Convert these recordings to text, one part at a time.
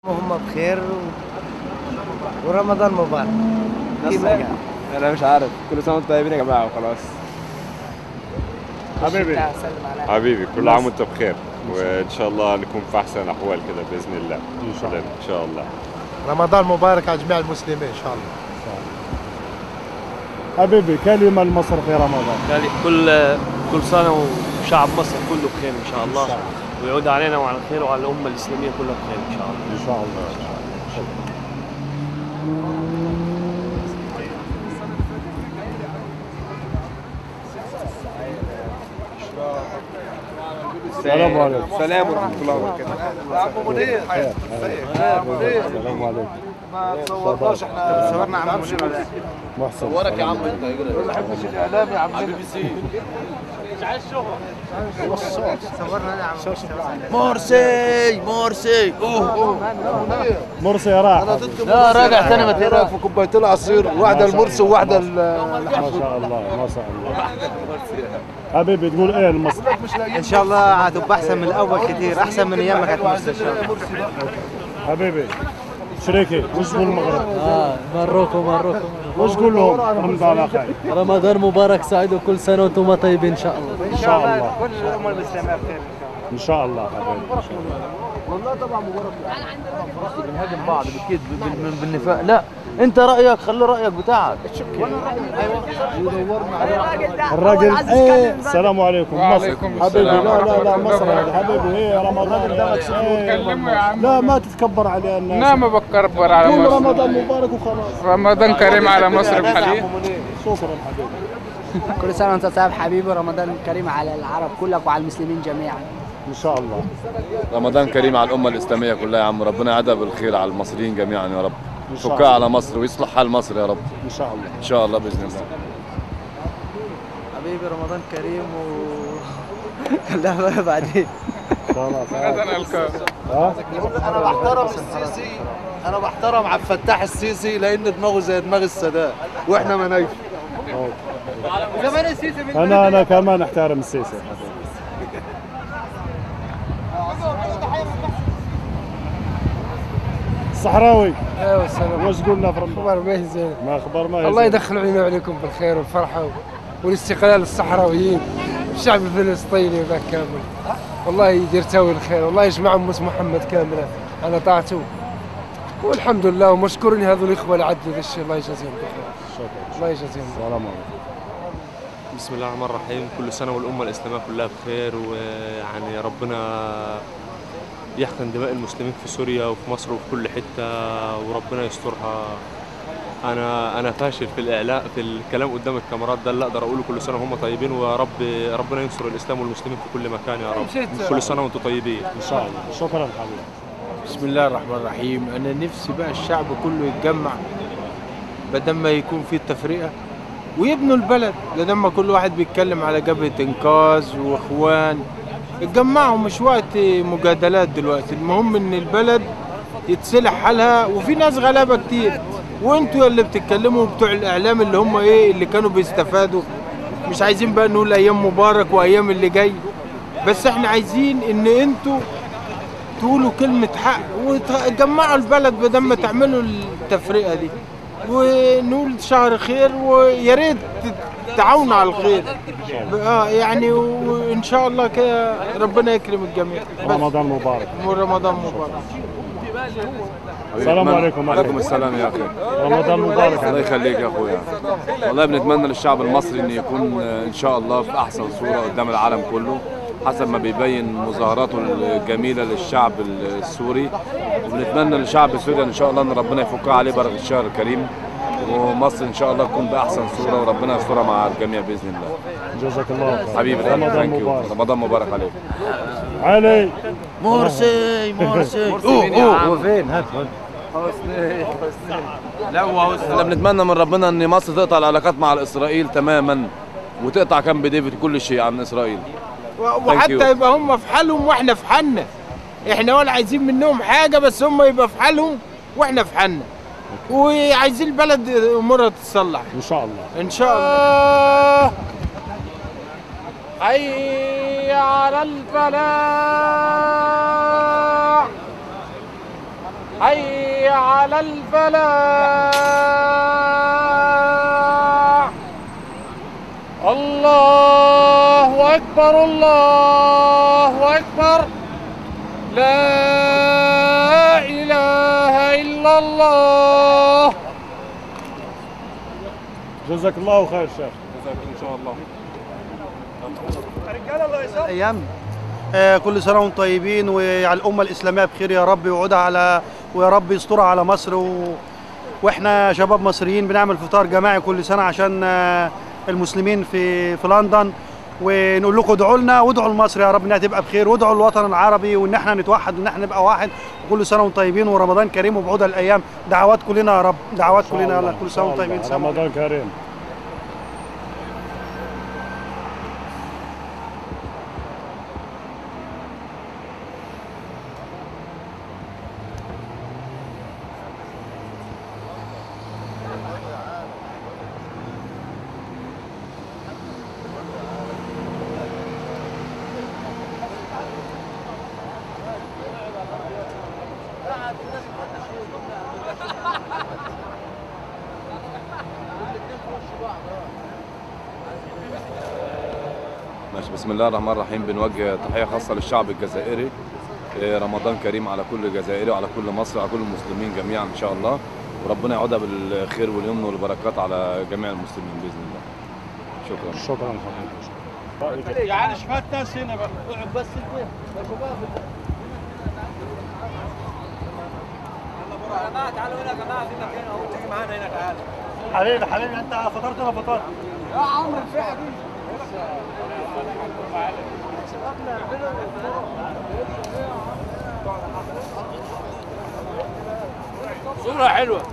وهم بخير و... ورمضان مبارك كيف قال انا مش عارف كل سنه وانتم طيبين يا جماعه وخلاص حبيبي سلم على حبيبي كل عام وانت بخير وان شاء الله نكون في احسن الاحوال كده باذن الله ان شاء الله ان شاء الله رمضان مبارك على جميع المسلمين ان شاء الله حبيبي كلمه لمصر في رمضان يعني كل كل سنة وشعب مصر كله بخير إن شاء الله ويعود علينا وعلى الخير وعلى الأمة الإسلامية كلها بخير إن شاء الله ان شاء الله السلام عليكم سلام ورحمه الله وبركاته عم منير السلام عليكم ما تصورناش احنا صورنا عم منير محسن صورك يا عم انت ما بحبش الاعلام يا عم حبيبي سي صورنا انا عم مرسي مرسي اوه مرسي راح انا ضد لا راجع تاني ما تقرا في كوبايتين عصير واحده المرسي وواحده ما شاء الله ما شاء الله حبيبي تقول ايه لمصر ان شاء الله هتبقى احسن من الاول كتير احسن من ايام ما كانت مستشفى حبيبي شريكي وش تقول المغرب آه مروكو مروكو وش تقول لهم رمضان خير رمضان مبارك سعيد وكل سنة وانتم طيبين إن شاء الله ان شاء الله كل الامه الاسلاميه بخير ان شاء الله حبيبي إن شاء الله. بنهاجم بعض بالكذب بال- بالنفاق لا انت رايك خلي رايك بتاعك الراجل ايه السلام عليكم مصر حبيبي لا لا لا مصر هذا حبيبي هي رمضان إيه، لا ما تتكبر على الناس لا ما بكبر على كل مصر رمضان مبارك وخلاص رمضان كريم على مصر بحاليا شكرا حبيبي كل سنه وانت طيب حبيبي رمضان كريم على العرب كلك وعلى المسلمين جميعا ان شاء الله رمضان كريم على الأمة الإسلامية كلها يا عم ربنا يعدها بالخير على المصريين جميعا يا رب إن شاء فكها الله. على مصر ويصلح حال مصر يا رب ان شاء الله إن شاء الله بإذن الله حبيبي رمضان كريم و لا بقى بعدين خلاص غدا الكاف ها انا بحترم السيسي انا بحترم عبد الفتاح السيسي لان دماغه زي دماغ السادات واحنا منايف انا انا كمان احترم السيسي الصحراوي ايوه السلام وش قلنا في رمضان اخبار ما هي زين ما اخبار ما هي الله زين. يدخل علينا وعليكم بالخير والفرحه والاستقلال الصحراويين والشعب الفلسطيني وذاك كامل والله يدير تاوي الخير والله يجمع أمس محمد كامله على طاعته والحمد لله ومشكورين هذول الاخوه اللي عدوا ذا الشيء الله يجازيهم بالخير الله يجازيهم السلام عليكم بسم الله الرحمن الرحيم كل سنة والأمة الإسلامية كلها بخير ويعني ربنا يحقن دماء المسلمين في سوريا وفي مصر وفي كل حتة وربنا يسترها أنا أنا فاشل في الإعلاء في الكلام قدام الكاميرات ده اللي أقدر أقوله كل سنة وهم طيبين ويا رب ربنا ينصر الإسلام والمسلمين في كل مكان يا رب كل سنة وأنتم طيبين ان شاء الله شكرا حبيبي بسم الله الرحمن الرحيم انا نفسي بقى الشعب كله يتجمع بدل ما يكون في تفرقه ويبنوا البلد بدل ما كل واحد بيتكلم على جبهه انقاذ واخوان اتجمعوا مش وقت مجادلات دلوقتي المهم ان البلد يتصلح حالها وفي ناس غلابه كتير وانتوا اللي بتتكلموا بتوع الاعلام اللي هم ايه اللي كانوا بيستفادوا مش عايزين بقى نقول ايام مبارك وايام اللي جاي بس احنا عايزين ان انتوا تقولوا كلمة حق وتجمعوا البلد بدل ما تعملوا التفرقة دي ونقول شهر خير ويا ريت تعاونوا على الخير اه يعني وان شاء الله كده ربنا يكرم الجميع بس رمضان مبارك ورمضان مبارك السلام عليكم عليكم أخي. السلام يا أخي رمضان مبارك الله يخليك يا أخويا والله بنتمنى للشعب المصري إنه يكون آه، إن شاء الله في أحسن صورة قدام العالم كله حسب ما بيبين مظاهراته الجميلة للشعب السوري وبنتمنى للشعب السوري إن شاء الله إن ربنا يفكها عليه بركة الشهر الكريم ومصر إن شاء الله تكون بأحسن صورة وربنا يسترها مع الجميع بإذن الله جزاك الله خير حبيبي رمضان ثانك يو مبارك رمضان مبارك عليك علي مرسي مرسي اوه اوه هو فين هات احنا بنتمنى من ربنا ان مصر تقطع العلاقات مع اسرائيل تماما وتقطع كامب ديفيد كل شيء عن اسرائيل و- وحتى you. يبقى هم في حالهم واحنا في حالنا احنا ولا عايزين منهم حاجة بس هم يبقى في حالهم واحنا في حالنا وعايزين البلد امورها تتصلح ان شاء الله ان شاء الله حي على الفلاح حي على الفلاح الله أكبر الله أكبر لا إله إلا الله جزاك الله خير شيخ جزاك ان شاء الله ايام آه، كل سنه وانتم طيبين وعلى الامه الاسلاميه بخير يا رب ويعودها على ويا رب يسترها على مصر و... واحنا شباب مصريين بنعمل فطار جماعي كل سنه عشان آه، المسلمين في في لندن ونقول لكم ادعوا لنا وادعوا لمصر يا رب انها تبقى بخير وادعوا للوطن العربي وان احنا نتوحد وان احنا نبقى واحد وكل سنه وانتم طيبين ورمضان كريم وبعودها الايام دعوات كلنا يا رب دعوات كلنا يلا كل سنه وانتم طيبين سلام رمضان كريم ماشي بسم الله الرحمن الرحيم بنوجه تحية خاصة للشعب الجزائري إيه، رمضان كريم على كل جزائري وعلى كل مصري وعلى كل المسلمين جميعا إن شاء الله وربنا يعودها بالخير واليمن والبركات على جميع المسلمين بإذن الله شكرا شكرا حبيبي يعني شفت ناس هنا بقى بس تعالوا هنا يا جماعه في مكان اهو تيجي معانا هنا تعالى حبيبي حبيبي انت فطرت انا فطرت يا عمرو في حبيبي صورة حلوة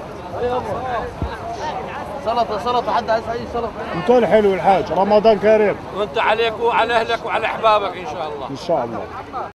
سلطه سلطه حد عايز اي سلطه انتوا الحلو الحاج رمضان كريم وانت عليك وعلى اهلك وعلى احبابك ان شاء الله ان شاء الله